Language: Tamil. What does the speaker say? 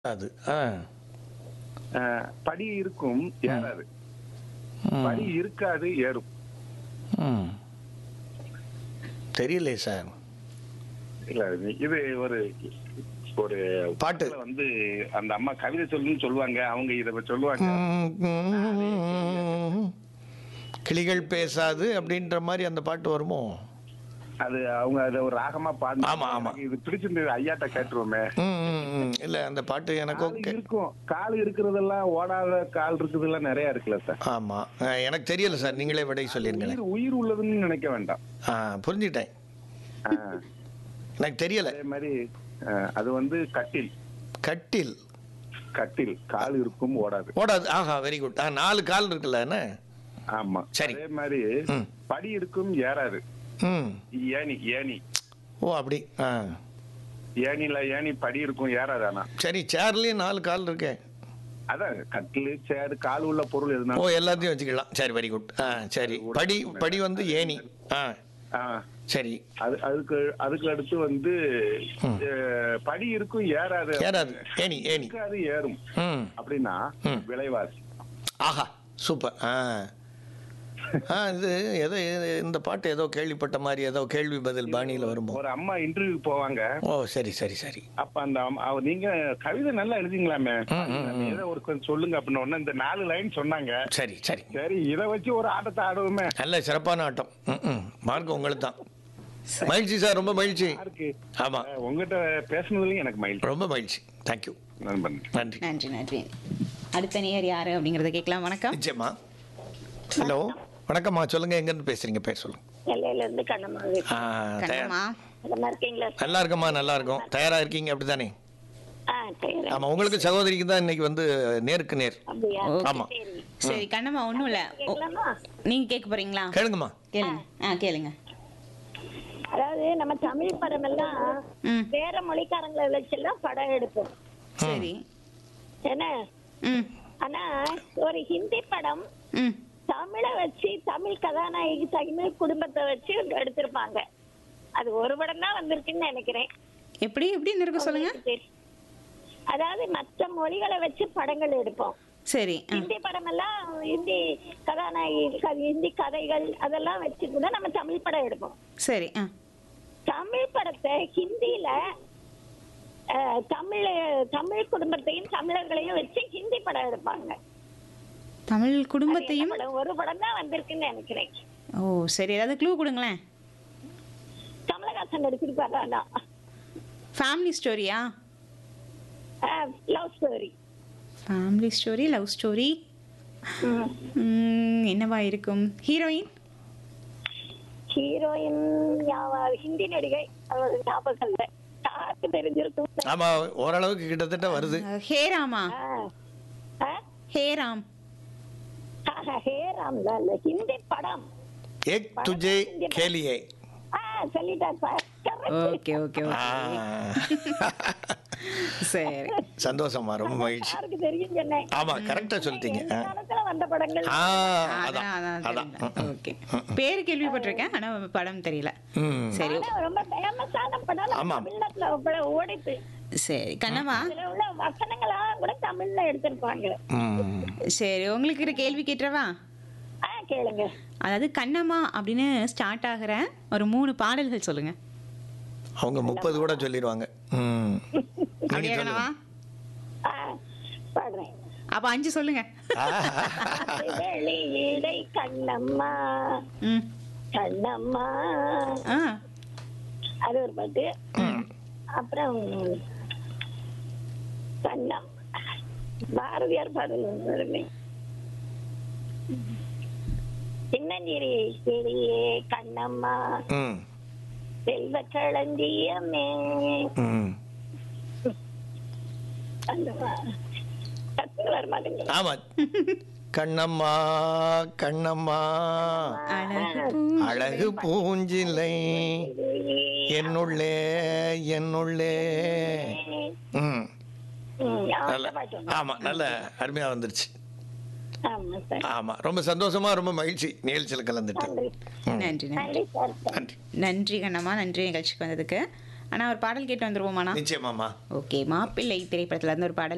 அது ஆ அஹ், படி இருக்கும் ஏறாது படி இருக்காது ஏறும் ம் தெரியலையே சார் இல்ல இது ஒரு ஒரு பாட்டு. படத்துல வந்து அந்த அம்மா கவிதை சொல்லுன்னு சொல்லுவாங்க அவங்க இத சொல்லுவாங்க கிளிகள் பேசாது அப்படின்ற மாதிரி அந்த பாட்டு வருமோ அது அவங்க அத ஒரு ராகமா பாடு ஆமா, ஆமா. இது பிடிச்சிருந்தது ஐயாட்ட கேட்டுருவோமே ம், ம், ம். இல்ல அந்த பாட்டு எனக்கு கால் ஓகே இருக்கும் கால் இருக்கிறதெல்லாம் ஓடாத கால் இருக்குதெல்லாம் நிறைய இருக்குல்ல சார் ஆமா அஹ், எனக்கு தெரியல சார் நீங்களே விடை சொல்லிருங்களேன் உயிர் உயிர் உள்ளதுன்னு நினைக்க வேண்டாம் ஆ புரிஞ்சுட்டேன் அஹ், எனக்கு தெரியல அதே மாதிரி அஹ், அது வந்து கட்டில் கட்டில் கட்டில் கால் இருக்கும் ஓடாது ஓடாது ஆஹா வெரி குட் ஆ நாலு கால் இருக்குல்ல என்ன ஆமா சரி. அதே மாதிரி ம். படி இருக்கும் ஏறாது ம் ஏணி ஏணி ஓ அப்படி ஆ ஏணில ஏணி படி இருக்கும் ஏறாது ஆனா சரி சேர்லயும் நாலு கால் இருக்கே அதான் கட்டில் சேர் கால் உள்ள பொருள் ஓ எதுனா எல்லாத்தையும் வச்சுக்கலாம் சரி வெரி குட் ஆ சரி படி படி வந்து ஏணி ஆ ஆ, சரி அது அதுக்கு அதுக்கு அடுத்து வந்து ம். அஹ், படி இருக்கும் ஏறாது ஏறாது ஏணி ஏணி இருக்காது ஏறும் ம் அப்படின்னா ம். விலைவாசி ஆஹா சூப்பர் ஆ ஆ இது ஏதோ இது- இந்த பாட்டு ஏதோ கேள்விப்பட்ட மாதிரி ஏதோ கேள்வி பதில் பாணியில் வருமோ ஒரு அம்மா இன்டர்வியூ போவாங்க ஓ சரி சரி சரி அப்ப அந்த அம்மா- அவ நீங்க கவிதை நல்லா எழுதிங்களாமே ம், ம், ம். ஏதோ ஒரு கொஞ்சம் சொல்லுங்க அப்படின்னு உடனே இந்த நாலு லைன் சொன்னாங்க சரி சரி சரி இத வச்சு ஒரு ஆட்டத்தை ஆடுவோமே நல்ல சிறப்பான ஆட்டம் ம் ம் மார்க் உங்களுக்கு தான் மகிழ்ச்சி சார் ரொம்ப மகிழ்ச்சி யாருக்கு ஆமாம் அஹ், உங்ககிட்ட பேசுனதுலயும் எனக்கு மயில் ரொம்ப மகிழ்ச்சி தேங்க்யூ நண்பன் நன்றி நன்றி நன்றி அடுத்த நேயர் யாரு அப்படிங்கறத கேட்கலாம் வணக்கம் நிச்சயமா ஹலோ வணக்கம்மா சொல்லுங்க எங்கேருந்து பேசுறீங்க பேர் சொல்லுங்க நெல்லையில இருந்து கண்ணம்மா ஆ தயார் கண்ணம்மா நல்லா இருக்கீங்களா நல்லா இருக்கம்மா நல்லா இருக்கும் தயாரா இருக்கீங்க அப்படிதானே ஆ சரி ஆமா உங்களுக்கு சகோதரிக்கு தான் இன்னைக்கு வந்து நேருக்கு நேர் அப்படியா ஓகே. ஆமா சரி சரி கண்ணம்மா ஒண்ணும் இல்ல ஓ, கேட்கலாமா நீங்க கேட்க போறீங்களா கேளுங்கம்மா கேளுங்க ஆ கேளுங்க அதாவது நம்ம தமிழ் படம் எல்லாம் ம் வேற மொழிக்காரங்களை வச்செல்லாம் படம் எடுப்போம் சரி என்ன ம் ஆனா ஒரு ஹிந்தி படம் ம் தமிழை வச்சு தமிழ் கதாநாயகி தமிழ் குடும்பத்தை வச்சு எடுத்திருப்பாங்க அது ஒரு படம் தான் வந்திருக்குன்னு நினைக்கிறேன் எப்படி எப்படின்னு இருக்கு சொல்லுங்க அதாவது மற்ற மொழிகளை வச்சு படங்கள் எடுப்போம் சரி ஆ ஹிந்தி படம் எல்லாம் ஹிந்தி கதாநாயகி க- ஹிந்தி கதைகள் அதெல்லாம் வச்சு கூட நம்ம தமிழ் படம் எடுப்போம் சரி ஆ தமிழ் படத்தை ஹிந்தியில அஹ், தமிழ் தமிழ் குடும்பத்தையும் தமிழர்களையும் வச்சு ஹிந்தி படம் எடுப்பாங்க தமிழ் அது என்ன குடும்பத்தையும் படம்? ஒரு படம் தான் வந்திருக்குன்னு நினைக்கிறேன் ஓ சரி ஏதாவது க்ளூ கொடுங்களேன் கமலஹாசன் நடிச்சிருப்பாரு ஆனா ஃபேமிலி ஸ்டோரியா love story family story love story என்னவா இருக்கும் ஹீரோயின் ஹீரோயின் ஹிந்தி நடிகை அவர் ஞாபகம் இல்ல யாருக்கு தெரிஞ்சிருக்கும் ஆமா ஓரளவுக்கு கிட்டத்தட்ட வருது ஹேராமா ஆஹ். ஆஹ்? ஹேராம் ஆஹா, ஹே ராம் தான் இல்ல ஹிந்தி படம் ஏக் துஜே கேலியே ஆ சொல்லிட்டார் சார் Correct. ஓகே ஓகே ஆ. சரி சந்தோஷமா ரொம்ப மகிழ்ச்சி யாருக்கு தெரியும் சொன்னேன் ஆமா கரெக்டா சொல்லிட்டீங்க எந்த காலத்துல வந்த படங்கள் ஆ அதான் அதான் அதான் அதான் தெரியல. ஓகே பேர் கேள்விப்பட்டிருக்கேன் ஆனா படம் தெரியல ம் சரி ஆனா ரொம்ப ஃபேமஸான படம் நம்ம ஆமா. தமிழ்நாட்டுல அவ்வளவு ஓடிட்டு சரி கண்ணம்மா அதுல உள்ள வசனங்களா கூட தமிழ்ல எடுத்திருப்பாங்க ம் சரி உங்களுக்கு ஒரு கேள்வி கேட்டுறவா ஆ கேளுங்க அதாவது கண்ணம்மா அப்படின்னு ஸ்டார்ட் ஆகிற ஒரு மூணு பாடல்கள் சொல்லுங்க அவங்க முப்பது கூட சொல்லிடுவாங்க ம் நீங்க அப்படியா சொல்லுங்க கண்ணம்மா ஆ பாடுறேன் அப்ப அஞ்சு சொல்லுங்க வெளியிடை கண்ணம்மா ம் கண்ணம்மா ஆ அது ஒரு பாட்டு அப்புறம் கண்ணம் பாரதியார் பாடல் ஒண்ணு வருமே சின்னஞ்சிரி கிளியே கண்ணம்மா ம் செல்வ களஞ்சியமே ம் அந்த பா- டக்குனு வர மாட்டேங்குது ஆமா கண்ணம்மா கண்ணம்மா அழகு அழகு பூஞ்சிலை என்னுள்ளே என்னுள்ளே ம் ம், நல்ல அந்த பாட்டு ஒண்ணு. ஆமா நல்ல அருமையா வந்துருச்சு ஆமா சார் ஆமா ரொம்ப சந்தோஷமா ரொம்ப மகிழ்ச்சி நிகழ்ச்சியில் கலந்துட்டு நன்றி நன்றி நன்றி நன்றி சார் நன்றி நன்றி கண்ணம்மா நன்றி நிகழ்ச்சிக்கு வந்ததுக்கு ஆனா ஒரு பாடல் கேட்டு வந்துருவோமாண்ணா நிச்சயமாமா ஓகே மாப்பிள்ளை திரைப்படத்துல இருந்து ஒரு பாடல்